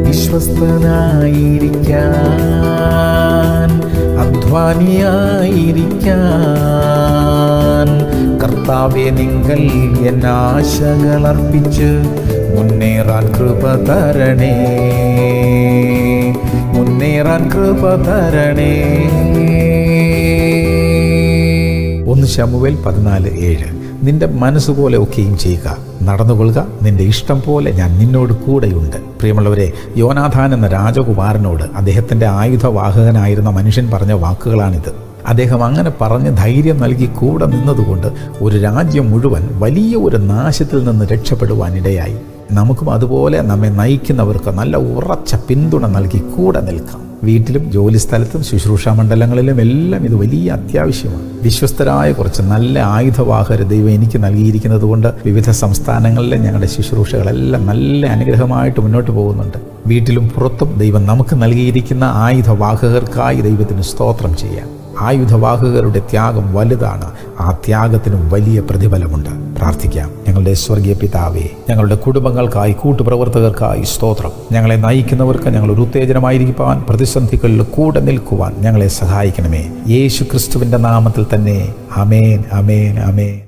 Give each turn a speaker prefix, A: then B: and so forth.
A: വിശ്വസ്തനായിരിക്കാൻ അധ്വാനിയായിരിക്കാൻ കർത്താവെ നിങ്ങൾ എന്നാശകളർപ്പിച്ച് മുന്നേറാൻ കൃപ തരണേ മുന്നേറാൻ കൃപ തരണേ ഒന്ന് ശമുവേൽ പതിനാല് ഏഴ് നിന്റെ മനസ്സുപോലെ ഒക്കെയും ചെയ്യുക നടന്നുകൊള്ളുക നിന്റെ ഇഷ്ടം പോലെ ഞാൻ നിന്നോട് കൂടെയുണ്ട് പ്രിയമുള്ളവരെ യോനാഥാൻ എന്ന രാജകുമാരനോട് അദ്ദേഹത്തിൻ്റെ ആയുധവാഹകനായിരുന്ന മനുഷ്യൻ പറഞ്ഞ വാക്കുകളാണിത് അദ്ദേഹം അങ്ങനെ പറഞ്ഞ് ധൈര്യം നൽകി കൂടെ നിന്നതുകൊണ്ട് ഒരു രാജ്യം മുഴുവൻ വലിയ ഒരു നാശത്തിൽ നിന്ന് രക്ഷപ്പെടുവാനിടയായി നമുക്കും അതുപോലെ നമ്മെ നയിക്കുന്നവർക്ക് നല്ല ഉറച്ച പിന്തുണ നൽകി കൂടെ നിൽക്കാം വീട്ടിലും ജോലിസ്ഥലത്തും ശുശ്രൂഷാ മണ്ഡലങ്ങളിലും എല്ലാം ഇത് വലിയ അത്യാവശ്യമാണ് വിശ്വസ്തരായ കുറച്ച് നല്ല ആയുധവാഹകർ ദൈവം എനിക്ക് നൽകിയിരിക്കുന്നത് കൊണ്ട് വിവിധ സംസ്ഥാനങ്ങളിലെ ഞങ്ങളുടെ ശുശ്രൂഷകളെല്ലാം നല്ല അനുഗ്രഹമായിട്ട് മുന്നോട്ട് പോകുന്നുണ്ട് വീട്ടിലും പുറത്തും ദൈവം നമുക്ക് നൽകിയിരിക്കുന്ന ആയുധവാഹകർക്കായി ദൈവത്തിന് സ്തോത്രം ചെയ്യാം ആയുധവാഹകരുടെ ത്യാഗം വലുതാണ് ആ ത്യാഗത്തിനും വലിയ പ്രതിഫലമുണ്ട് പ്രാർത്ഥിക്കാം ഞങ്ങളുടെ സ്വർഗീയ പിതാവേ ഞങ്ങളുടെ കുടുംബങ്ങൾക്കായി കൂട്ടുപ്രവർത്തകർക്കായി സ്തോത്രം ഞങ്ങളെ നയിക്കുന്നവർക്ക് ഞങ്ങൾ ഒരു ഉത്തേജനമായിരിക്കാൻ പ്രതിസന്ധികളിൽ കൂടെ നിൽക്കുവാൻ ഞങ്ങളെ സഹായിക്കണമേ യേശു ക്രിസ്തുവിന്റെ നാമത്തിൽ തന്നെ അമേൻ അമേൻ അമേൻ